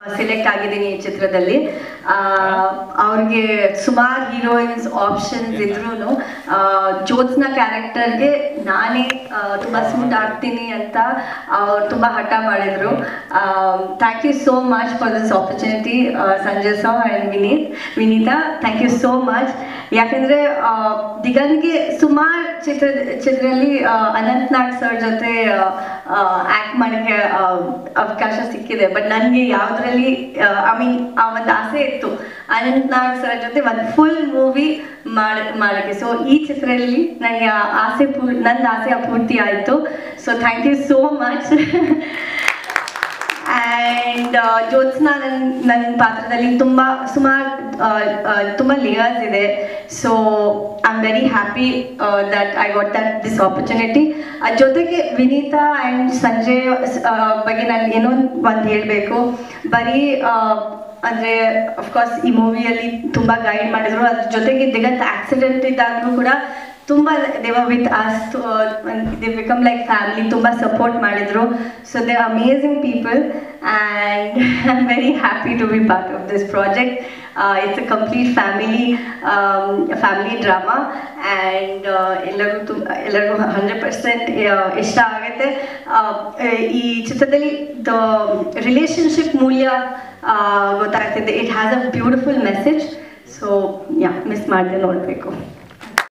select ಆಗಿದ್ದೀನಿ ಈ ಚಿತ್ರದಲ್ಲಿ ಆ, ಅವ್ರಿಗೆ ಸುಮಾರು ಹೀರೋಯಿನ್ಸ್ ಆಪ್ಷನ್ಸ್ ಇದ್ರೂ ಜ್ಯೋತ್ಸ್ನ ಕ್ಯಾರೆಕ್ಟರ್ಗೆ ನಾನೇ ಆ, ತುಂಬ ಸೂಟ್ ಆಗ್ತೀನಿ ಅಂತ ಅವ್ರು ತುಂಬ ಹಠ ಮಾಡಿದ್ರು thank you so much for this opportunity Sanjay sir and Vineeth Vineetha thank you so much ಯಾಕೆಂದರೆ ದಿಗಂತ್ಗೆ ಸುಮಾರು ಚಿತ್ರ ಚಿತ್ರದಲ್ಲಿ ಅನಂತ್ ನಾಗ್ ಸರ್ ಜೊತೆ ಆ್ಯಕ್ಟ್ ಮಾಡೋಕ್ಕೆ ಆ, ಅವಕಾಶ ಸಿಕ್ಕಿದೆ ಬಟ್ ನನಗೆ ಯಾವುದರಲ್ಲಿ ಐ ಮೀನ್ ಆ ಒಂದು ಆಸೆ ಇತ್ತು ಅನಂತ್ ನಾಗ್ ಸರ್ ಜೊತೆ ಒಂದು ಫುಲ್ ಮೂವಿ ಮಾಡ ಮಾಡೋಕ್ಕೆ ಸೊ ಈ ಚಿತ್ರದಲ್ಲಿ ನನಗೆ ಆ ಆಸೆ ಪೂರ್ ನನ್ನ ಆಸೆ ಪೂರ್ತಿ ಆಯಿತು so thank you so much and Jyotsna ನನ್ನ ನನ್ನ ಪಾತ್ರದಲ್ಲಿ ತುಂಬ ಸುಮಾರು ತುಂಬ ಲೇಯರ್ಸ್ ಇದೆ so I am very happy that I got that this opportunity ಅದ್ರ ಜೊತೆಗೆ ವಿನೀತಾ ಆ್ಯಂಡ್ ಸಂಜಯ್ ಆ, ಬಗ್ಗೆ ನಾನು ಏನೋ ಒಂದು ಹೇಳಬೇಕು ಬರೀ ಆ, ಅಂದರೆ ಅಫ್ಕೋರ್ಸ್ ಈ ಮೂವಿಯಲ್ಲಿ ತುಂಬ ಗೈಡ್ ಮಾಡಿದ್ರು ಅದ್ರ ಜೊತೆಗೆ ದಿಗಂತ್ ಆಕ್ಸಿಡೆಂಟ್ ಇದ್ದಾಗಲೂ ಕೂಡ ತುಂಬ they were with us they become like family ತುಂಬ ಸಪೋರ್ಟ್ ಮಾಡಿದರು so they amazing people and I am very happy to be part of this project it's a complete family family drama and ಎಲ್ಲರಿಗೂ ತುಂಬ ಎಲ್ಲರಿಗೂ hundred percent ಇಷ್ಟ ಆಗುತ್ತೆ ಆ, ಈ ಚಿತ್ರದಲ್ಲಿ ದ ರಿಲೇಷನ್ಶಿಪ್ ಮೂಲ್ಯ ಆ, ಗೊತ್ತಾಗ್ತಿದೆ it has a beautiful message so yeah miss ಮಾಡದೆ ನೋಡಬೇಕು